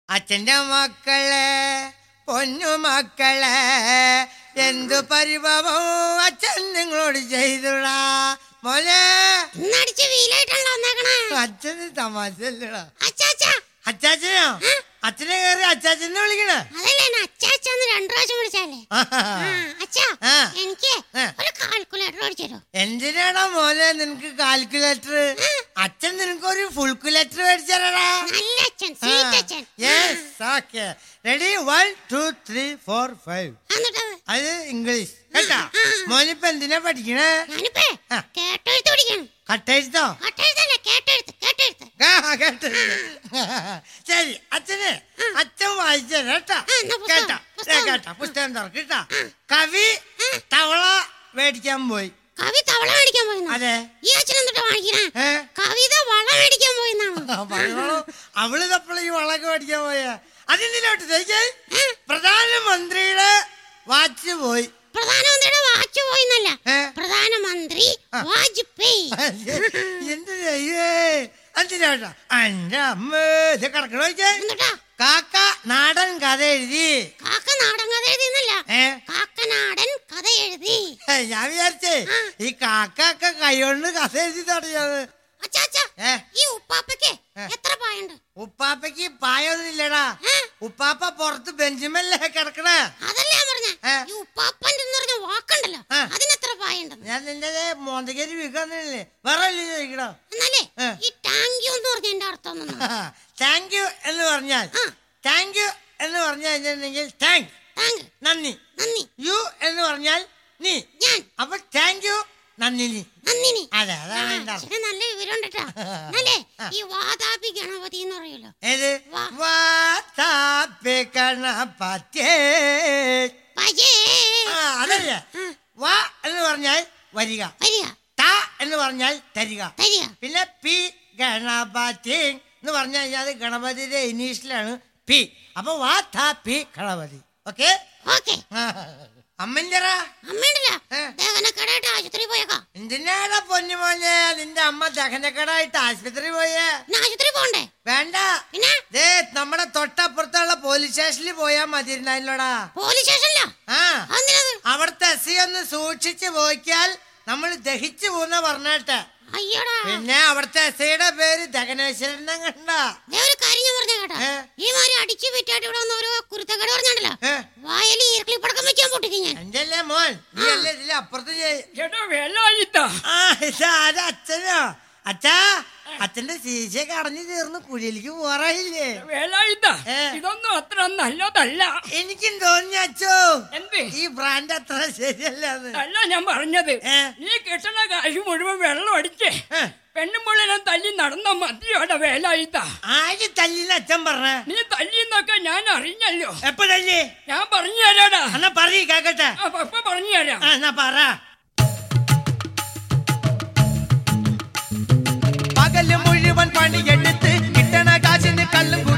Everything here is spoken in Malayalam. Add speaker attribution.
Speaker 1: അച്ഛന്റെ മക്കളെ പൊന്നു മക്കളെ എന്തു പരിഭവം അച്ഛൻ നിങ്ങളോട് ചെയ്തുടാ മോനെ
Speaker 2: ഇന്നടിച്ച് വീലായിട്ടാണല്ലോ വന്നേക്കണേ
Speaker 1: അച്ഛന് തമാശല്ലടാ
Speaker 2: അച്ചാച്ചാ
Speaker 1: അച്ചാച്ചനോ അച്ഛനെ കയറി അച്ചാച്ചനെ വിളിക്കണ
Speaker 2: അതല്ലേ എന്നെ അച്ചാച്ചാന്ന് രണ്ടു പ്രാവശ്യം വിളിച്ചാലേ ആ, അച്ഛാ
Speaker 1: ആ.
Speaker 2: എനിക്ക്
Speaker 1: ആ.
Speaker 2: ഒരു കാൽക്കുലേറ്റർ മേടിച്ചു തരോ
Speaker 1: എന്തിനാടാ മോനെ നിനക്ക് കാൽക്കുലേറ്റർ അച്ഛൻ നിനക്കൊരു ഫുൾക്കുലേറ്റർ മേടിച്ചാലടാ
Speaker 2: നല്ല അച്ഛൻ സ്വീറ്റ് അച്ഛൻ
Speaker 1: yes okay ready one two three four five
Speaker 2: എന്നിട്ട്
Speaker 1: അത് ഇംഗ്ലീഷ് കേട്ടാ മോനിപ്പോ എന്തിനാ പഠിക്കണേ
Speaker 2: ഞാനിപ്പേ
Speaker 1: ആ.
Speaker 2: കേട്ടെഴുത്ത് പഠിക്കണം
Speaker 1: കട്ടെഴുത്തോ
Speaker 2: കട്ടെഴുത്തല്ല കേട്ടെഴുത്ത് കേട്ടെഴുത്ത്
Speaker 1: ആ, കേട്ടെഴുത്ത്. ശരി അച്ഛന് അച്ഛൻ വായിച്ചു കേട്ടാ
Speaker 2: ആ, എന്നാ പുസ്തകം,
Speaker 1: കേട്ടാ ഏ,
Speaker 2: പുസ്തകം.
Speaker 1: കേട്ടാ പുസ്തകം തുറക്ക് കേട്ടാ കവി തവള മേടിക്കാൻ പോയി
Speaker 2: കവി തവള മേടിക്കാൻ പോയിന്നാ
Speaker 1: അതെ
Speaker 2: ഈ അച്ഛൻ എന്നിട്ട് വാങ്ങിക്കണേ
Speaker 1: ഏ
Speaker 2: കവിത വള മേടിക്കാൻ പോയിന്നാണ്
Speaker 1: പറഞ്ഞോളൂ അവള് തപ്പള ഈ വളക്ക് മേടിക്കാൻ പോയ അതിന്തിലോട്ട് തേക്ക് പ്രധാനമന്ത്രിയുടെ വാച്ച് പോയി
Speaker 2: പ്രധാനമന്ത്രിയുടെ വാച്ച് പോയിന്നല്ല
Speaker 1: ഏ?
Speaker 2: പ്രധാനമന്ത്രി വാജ്പേയി
Speaker 1: എന്ത് ചെയ്യേ എന്തിനാട്ടാ എന്റെ അമ്മ ഇത് കിടക്കണ നോക്കിയേ
Speaker 2: എന്നിട്ടാ
Speaker 1: കാക്ക നാടൻ കഥ എഴുതി
Speaker 2: കാക്ക നാടൻ കഥ എഴുതിന്നല്ല
Speaker 1: ഏ
Speaker 2: കാക്കനാടൻ കഥ എഴുതി
Speaker 1: ഏ, ഞാൻ വിചാരിച്ചേ ഈ കാക്ക ഒക്കെ കൈകൊണ്ട് കഥ എഴുതി തുടങ്ങിയത്
Speaker 2: അച്ഛാ അച്ഛാ
Speaker 1: ഏ
Speaker 2: ഈ ഉപ്പാപ്പയ്ക്ക്
Speaker 1: ഏ.
Speaker 2: എത്ര പായുണ്ട്
Speaker 1: ഉപ്പാപ്പയ്ക്ക് പായൊന്നുമില്ലടാ
Speaker 2: ഏ?
Speaker 1: ഉപ്പാപ്പ പുറത്ത് ബെഞ്ചുമല്ലേ കിടക്കണേ
Speaker 2: അതല്ല ഞാൻ പറഞ്ഞ
Speaker 1: ഏ.
Speaker 2: ഈ ഉപ്പാപ്പന്റെ എന്ന് പറഞ്ഞ വാക്കുണ്ടല്ലോ
Speaker 1: ആ.
Speaker 2: അതിനെത്ര പായുണ്ടെന്ന്
Speaker 1: ഞാൻ നിന്റെ മോന്തകേരി വിൽക്കാന്നില്ലേ വേറെ അല്ലേ ചോദിക്കണോ
Speaker 2: എന്നാലേ
Speaker 1: ഏ.
Speaker 2: ഈ ടാങ്ക് യു എന്ന് പറഞ്ഞ എന്റെ അർത്ഥം ഒന്നും
Speaker 1: താങ്ക് യു എന്ന് പറഞ്ഞാൽ
Speaker 2: ആ.
Speaker 1: താങ്ക് യു എന്ന് പറഞ്ഞു കഴിഞ്ഞിട്ടുണ്ടെങ്കിൽ താങ്ക്
Speaker 2: ടാങ്ക്
Speaker 1: നന്ദി
Speaker 2: നന്ദി
Speaker 1: യു എന്ന് പറഞ്ഞാൽ നീ
Speaker 2: ഞാൻ
Speaker 1: അപ്പൊ താങ്ക് യു നന്ദി നീ
Speaker 2: നന്ദിനി
Speaker 1: അതെ അതാണ് എന്റെ അർത്ഥം
Speaker 2: അച്ഛന് നല്ല വിവരം കേട്ടാ എന്നാലേ ഈ വാതാപി ഗണപതി എന്ന് പറയൂലോ
Speaker 1: ഏത്
Speaker 2: വാ.
Speaker 1: വാത്താപ്പിക്കണ പറ്റേ
Speaker 2: പജേ
Speaker 1: ആ അതല്ലേ വാ എന്ന് പറഞ്ഞാൽ വരിക
Speaker 2: വരിക
Speaker 1: ത എന്ന് പറഞ്ഞാൽ തരിക
Speaker 2: തരിക
Speaker 1: പിന്നെ പി ഗണപതി എന്ന് പറഞ്ഞു കഴിഞ്ഞാൽ അത് ഗണപതിയുടെ ഇനീഷ്യലാണ് പി അപ്പൊ വാ ത പി ഗണപതി ഓക്കെ
Speaker 2: ഓക്കെ
Speaker 1: അമ്മൻ്റെറാ
Speaker 2: അമ്മയുണ്ടല്ല
Speaker 1: ഏ.
Speaker 2: ദഹനക്കടായിട്ട് ആശുപത്രി പോയേക്കാം
Speaker 1: എന്തിനാടാ പൊന്നുമോനെ നിന്റെ അമ്മ ദഹനക്കടായിട്ട് ആശുപത്രി പോയേ
Speaker 2: പിന്നെ ആശുപത്രി പോണ്ടേ
Speaker 1: വേണ്ട
Speaker 2: പിന്നെ
Speaker 1: ദേ നമ്മുടെ തൊട്ടപ്പുറത്തുള്ള പോലീസ് സ്റ്റേഷനിൽ പോയാ മതിയിരുന്നല്ലോടാ
Speaker 2: പോലീസ് സ്റ്റേഷനില്ല
Speaker 1: ആ
Speaker 2: അതെന്തിനത്
Speaker 1: അവിടുത്തെ എസ് സി ഒന്ന് സൂക്ഷിച്ചു പോയിക്കാൽ നമ്മൾ ദഹിച്ചു പോകുന്ന പറഞ്ഞേട്ടെ
Speaker 2: അയ്യോടാ
Speaker 1: പിന്നെ അവിടുത്തെ എസ് ഐയുടെ പേര് ദഹനേശ്വരൻ കണ്ട
Speaker 2: ദേ ഒരു കാര്യം ഞാൻ പറഞ്ഞ കേട്ടാ
Speaker 1: ഏ.
Speaker 2: ഈ മാതിരി അടിച്ചു വിറ്റായിട്ട് ഇവിടെ വന്ന ഒരു കുരുത്തക്കേട് പറഞ്ഞാണ്ടല്ലോ
Speaker 1: ഏ
Speaker 2: വായലി ഈർക്കിളി പടക്കം വെക്കാൻ പൊട്ടിക്കും ഞാൻ
Speaker 1: എന്റെ അല്ലേ മോൻ നീ അല്ലേ ഇതിലെ അപ്പുറത്ത് ചെയ്-
Speaker 3: ചേട്ടാ വേലായിട്ടാ
Speaker 1: ആ ഇതാരാ അച്ഛനോ അച്ഛാ അച്ഛന്റെ ശീശയൊക്കെ അടഞ്ഞു തീർന്ന് കുഴിയിലേക്ക് പോറായില്ലേ
Speaker 3: വേലായിട്ടാ
Speaker 1: ഏ.
Speaker 3: ഇതൊന്നും അത്ര നല്ലതല്ല
Speaker 1: എനിക്കും തോന്നി അച്ഛോ
Speaker 3: എന്ത്
Speaker 1: ഈ ബ്രാൻഡ് അത്ര ശരിയല്ല അത്
Speaker 3: അല്ല ഞാൻ പറഞ്ഞത്
Speaker 1: ഏ.
Speaker 3: നീ കിട്ടണ കാശ് മുഴുവൻ വെള്ളം അടിച്ച്
Speaker 1: ഏ.
Speaker 3: പെണ്ണും പിള്ളേനെ തല്ലി നടന്ന മതിയോടെ വേലായിട്ടാ
Speaker 1: ആര് തല്ലിന്ന് അച്ഛൻ പറഞ്ഞ
Speaker 3: നീ തല്ലിന്നൊക്കെ ഞാൻ അറിഞ്ഞല്ലോ
Speaker 1: എപ്പോ തല്ലി
Speaker 3: ഞാൻ പറഞ്ഞു തരാടാ
Speaker 1: എന്നാ പറയ് കേക്കട്ടെ
Speaker 3: ആ പപ്പ പറഞ്ഞു തരാം
Speaker 1: ആ എന്നാ പറ പകല് മുഴുവൻ പണിയെടുത്ത് കിട്ടണ കാശിന് കള്ളും